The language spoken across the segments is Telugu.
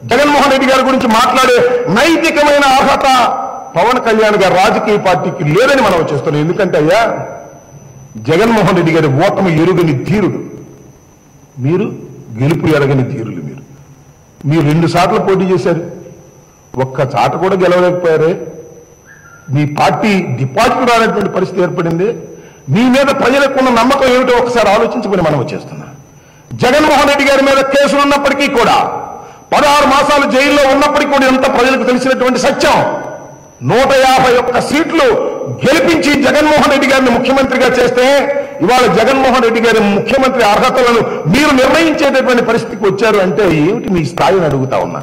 జగన్మోహన్ రెడ్డి గారి గురించి మాట్లాడే నైతికమైన అర్హత పవన్ కళ్యాణ్ గారి రాజకీయ పార్టీకి లేదని మనం చేస్తున్నాం ఎందుకంటే అయ్యా జగన్మోహన్ రెడ్డి గారి ఓటమి ఎరుగని ధీరుడు మీరు గెలుపు ఎరగని ధీరులు మీరు మీరు రెండు సార్లు పోటీ చేశారు ఒక్క చాట కూడా గెలవలేకపోయారే మీ పార్టీ డిపాజిట్ రానటువంటి పరిస్థితి ఏర్పడింది మీ మీద ప్రజలకు ఉన్న నమ్మకం ఏమిటో ఒకసారి ఆలోచించుకుని మనం వచ్చేస్తున్నాం జగన్మోహన్ రెడ్డి గారి మీద కేసులు ఉన్నప్పటికీ కూడా పదహారు మాసాలు జైల్లో ఉన్నప్పటికీ కూడా ఎంత ప్రజలకు తెలిసినటువంటి సత్యం నూట యాభై ఒక్క సీట్లు గెలిపించి జగన్మోహన్ రెడ్డి గారిని ముఖ్యమంత్రిగా చేస్తే ఇవాళ జగన్మోహన్ రెడ్డి గారి ముఖ్యమంత్రి అర్హతలను మీరు నిర్ణయించేటటువంటి పరిస్థితికి వచ్చారు అంటే ఏమిటి మీ స్థాయిని అడుగుతా ఉన్నా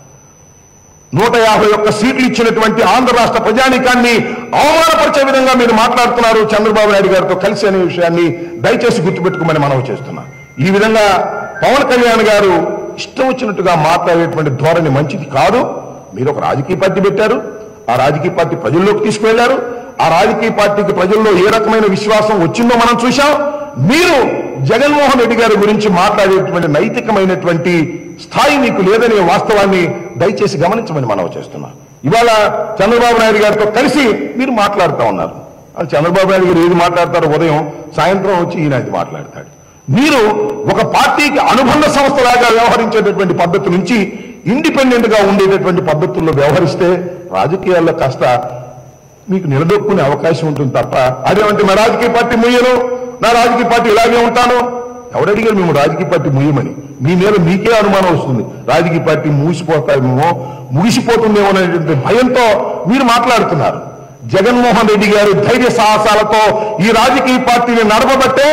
నూట యాభై ఒక్క సీట్లు ఇచ్చినటువంటి ఆంధ్ర రాష్ట్ర ప్రజానీకాన్ని అవమానపరిచే విధంగా మీరు మాట్లాడుతున్నారు చంద్రబాబు నాయుడు గారితో కలిసి అనే విషయాన్ని దయచేసి గుర్తుపెట్టుకోమని మనం చేస్తున్నాం ఈ విధంగా పవన్ కళ్యాణ్ గారు ఇష్టం వచ్చినట్టుగా మాట్లాడేటువంటి ధోరణి మంచిది కాదు మీరు ఒక రాజకీయ పార్టీ పెట్టారు ఆ రాజకీయ పార్టీ ప్రజల్లోకి తీసుకువెళ్లారు ఆ రాజకీయ పార్టీకి ప్రజల్లో ఏ రకమైన విశ్వాసం వచ్చిందో మనం చూశాం మీరు జగన్మోహన్ రెడ్డి గారి గురించి మాట్లాడేటువంటి నైతికమైనటువంటి స్థాయి మీకు లేదనే వాస్తవాన్ని దయచేసి గమనించమని మనం చేస్తున్నాం ఇవాళ చంద్రబాబు నాయుడు గారితో కలిసి మీరు మాట్లాడుతూ ఉన్నారు అది చంద్రబాబు నాయుడు గారు ఏది మాట్లాడతారో ఉదయం సాయంత్రం వచ్చి ఈయన అది మాట్లాడతాడు మీరు ఒక పార్టీకి అనుబంధ సంస్థలాగా వ్యవహరించేటటువంటి పద్ధతి నుంచి ఇండిపెండెంట్ గా ఉండేటటువంటి పద్ధతుల్లో వ్యవహరిస్తే రాజకీయాల్లో కాస్త మీకు నిలదొక్కునే అవకాశం ఉంటుంది తప్ప అదేమంటే మా రాజకీయ పార్టీ ముయ్యను నా రాజకీయ పార్టీ ఇలాగే ఉంటాను ఎవరు అడిగారు మేము రాజకీయ పార్టీ ముయ్యమని మీ మీద మీకే అనుమానం వస్తుంది రాజకీయ పార్టీ మూసిపోతామేమో ముగిసిపోతుందేమో అనేటువంటి భయంతో మీరు మాట్లాడుతున్నారు జగన్మోహన్ రెడ్డి గారు ధైర్య సాహసాలతో ఈ రాజకీయ పార్టీని నడపబట్టే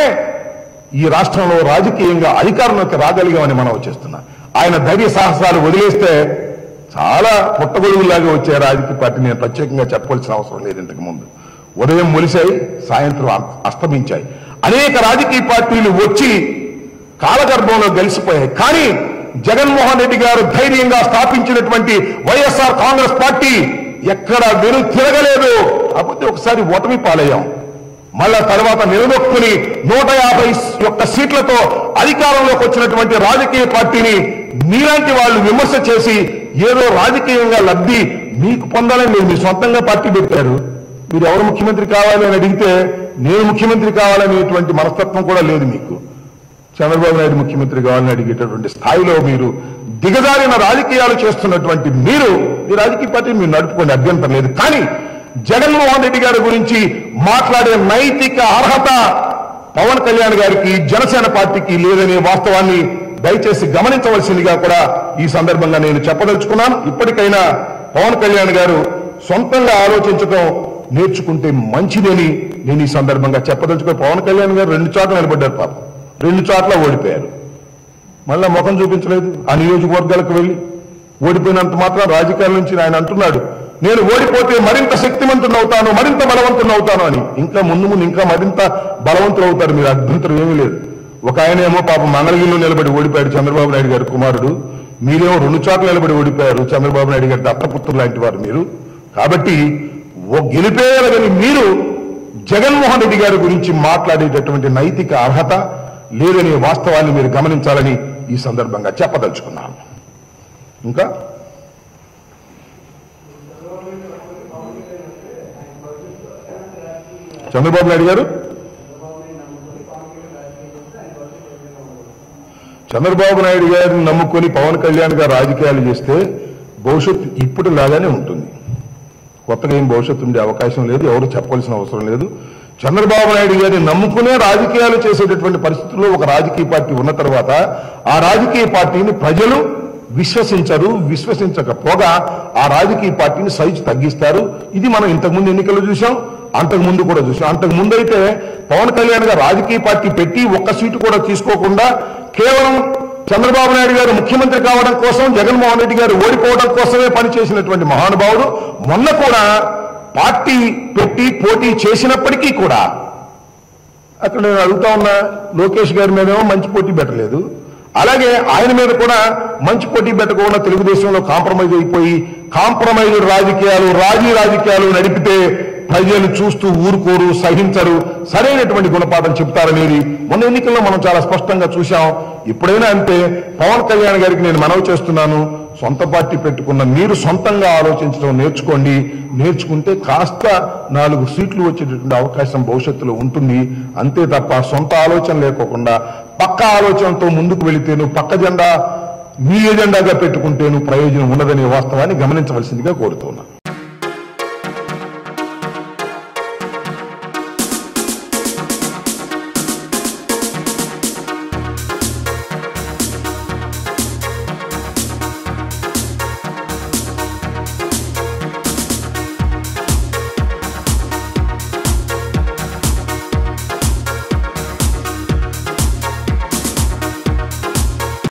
ఈ రాష్ట్రంలో రాజకీయంగా అధికారంలోకి రాగలిగామని మనం వచ్చేస్తున్నాం ఆయన ధైర్య సాహసాలు వదిలేస్తే చాలా పుట్టగొడుగులాగా వచ్చే రాజకీయ పార్టీ నేను ప్రత్యేకంగా చెప్పవలసిన అవసరం లేదు ఇంతకు ముందు ఉదయం మొలిశాయి సాయంత్రం అ- అస్తమించాయి అనేక రాజకీయ పార్టీలు వచ్చి కాలగర్భంలో గెలిచిపోయాయి కానీ జగన్మోహన్ రెడ్డి గారు ధైర్యంగా స్థాపించినటువంటి వైఎస్ఆర్ కాంగ్రెస్ పార్టీ ఎక్కడ వెను తిరగలేదు కాకపోతే ఒకసారి ఓటమి పాలయ్యాం మళ్ళా తర్వాత నిలదొక్కుని నూట యాభై ఒక్క సీట్లతో అధికారంలోకి వచ్చినటువంటి రాజకీయ పార్టీని మీలాంటి వాళ్ళు విమర్శ చేసి ఏదో రాజకీయంగా లబ్ధి మీకు పొందాలని మీరు మీ సొంతంగా పార్టీ పెట్టారు మీరు ఎవరు ముఖ్యమంత్రి కావాలి అని అడిగితే నేను ముఖ్యమంత్రి కావాలనేటువంటి మనస్తత్వం కూడా లేదు మీకు చంద్రబాబు నాయుడు ముఖ్యమంత్రి కావాలని అడిగేటటువంటి స్థాయిలో మీరు దిగజారిన రాజకీయాలు చేస్తున్నటువంటి మీరు ఈ రాజకీయ పార్టీని మీరు నడుపుకోండి అభ్యంతరం లేదు కానీ జగన్మోహన్ రెడ్డి గారి గురించి మాట్లాడే నైతిక అర్హత పవన్ కళ్యాణ్ గారికి జనసేన పార్టీకి లేదనే వాస్తవాన్ని దయచేసి గమనించవలసిందిగా కూడా ఈ సందర్భంగా నేను చెప్పదలుచుకున్నాను ఇప్పటికైనా పవన్ కళ్యాణ్ గారు సొంతంగా ఆలోచించడం నేర్చుకుంటే మంచిదని నేను ఈ సందర్భంగా చెప్పదలుచుకుని పవన్ కళ్యాణ్ గారు రెండు చోట్ల నిలబడ్డారు పాపం రెండు చోట్ల ఓడిపోయారు మళ్ళా ముఖం చూపించలేదు ఆ నియోజకవర్గాలకు వెళ్ళి ఓడిపోయినంత మాత్రం రాజకీయాల నుంచి ఆయన అంటున్నాడు నేను ఓడిపోతే మరింత శక్తివంతుడు అవుతాను మరింత బలవంతుడు అవుతాను అని ఇంకా ముందు ముందు ఇంకా మరింత బలవంతులు అవుతారు మీరు అభ్యంతరం ఏమీ లేదు ఒక ఆయన ఏమో పాపం మంగళగిరిలో నిలబడి ఓడిపోయాడు చంద్రబాబు నాయుడు గారి కుమారుడు మీరేమో రెండు చోట్ల నిలబడి ఓడిపోయారు చంద్రబాబు నాయుడు గారి దత్తపుత్రులు లాంటి వారు మీరు కాబట్టి ఓ గెలిపేయగలని మీరు జగన్మోహన్ రెడ్డి గారి గురించి మాట్లాడేటటువంటి నైతిక అర్హత లేదనే వాస్తవాన్ని మీరు గమనించాలని ఈ సందర్భంగా చెప్పదలుచుకున్నాను ఇంకా చంద్రబాబు నాయుడు గారు చంద్రబాబు నాయుడు గారిని నమ్ముకొని పవన్ కళ్యాణ్ గారు రాజకీయాలు చేస్తే భవిష్యత్తు ఇప్పుడు లాగానే ఉంటుంది కొత్తగా ఏం భవిష్యత్తు ఉండే అవకాశం లేదు ఎవరు చెప్పవలసిన అవసరం లేదు చంద్రబాబు నాయుడు గారిని నమ్ముకునే రాజకీయాలు చేసేటటువంటి పరిస్థితుల్లో ఒక రాజకీయ పార్టీ ఉన్న తర్వాత ఆ రాజకీయ పార్టీని ప్రజలు విశ్వసించరు విశ్వసించకపోగా ఆ రాజకీయ పార్టీని సైజు తగ్గిస్తారు ఇది మనం ఇంతకుముందు ఎన్నికల్లో చూసాం అంతకు ముందు కూడా చూసాం అంతకు ముందు అయితే పవన్ కళ్యాణ్ గారు రాజకీయ పార్టీ పెట్టి ఒక్క సీటు కూడా తీసుకోకుండా కేవలం చంద్రబాబు నాయుడు గారు ముఖ్యమంత్రి కావడం కోసం జగన్మోహన్ రెడ్డి గారు ఓడిపోవడం కోసమే పనిచేసినటువంటి మహానుభావుడు మొన్న కూడా పార్టీ పెట్టి పోటీ చేసినప్పటికీ కూడా అక్కడ నేను అడుగుతా ఉన్నా లోకేష్ గారి మీదేమో మంచి పోటీ పెట్టలేదు అలాగే ఆయన మీద కూడా మంచి పోటీ పెట్టకుండా తెలుగుదేశంలో కాంప్రమైజ్ అయిపోయి కాంప్రమైజ్ రాజకీయాలు రాజీ రాజకీయాలు నడిపితే ప్రజలు చూస్తూ ఊరుకోరు సహించరు సరైనటువంటి గుణపాఠం చెప్తారనేది మొన్న ఎన్నికల్లో మనం చాలా స్పష్టంగా చూశాం ఇప్పుడైనా అంతే పవన్ కళ్యాణ్ గారికి నేను మనవి చేస్తున్నాను సొంత పార్టీ పెట్టుకున్న మీరు సొంతంగా ఆలోచించడం నేర్చుకోండి నేర్చుకుంటే కాస్త నాలుగు సీట్లు వచ్చేటటువంటి అవకాశం భవిష్యత్తులో ఉంటుంది అంతే తప్ప సొంత ఆలోచన లేకోకుండా పక్క ఆలోచనతో ముందుకు వెళితే నువ్వు పక్క జెండా మీ ఎజెండాగా పెట్టుకుంటేను ప్రయోజనం ఉండదనే వాస్తవాన్ని గమనించవలసిందిగా కోరుతున్నా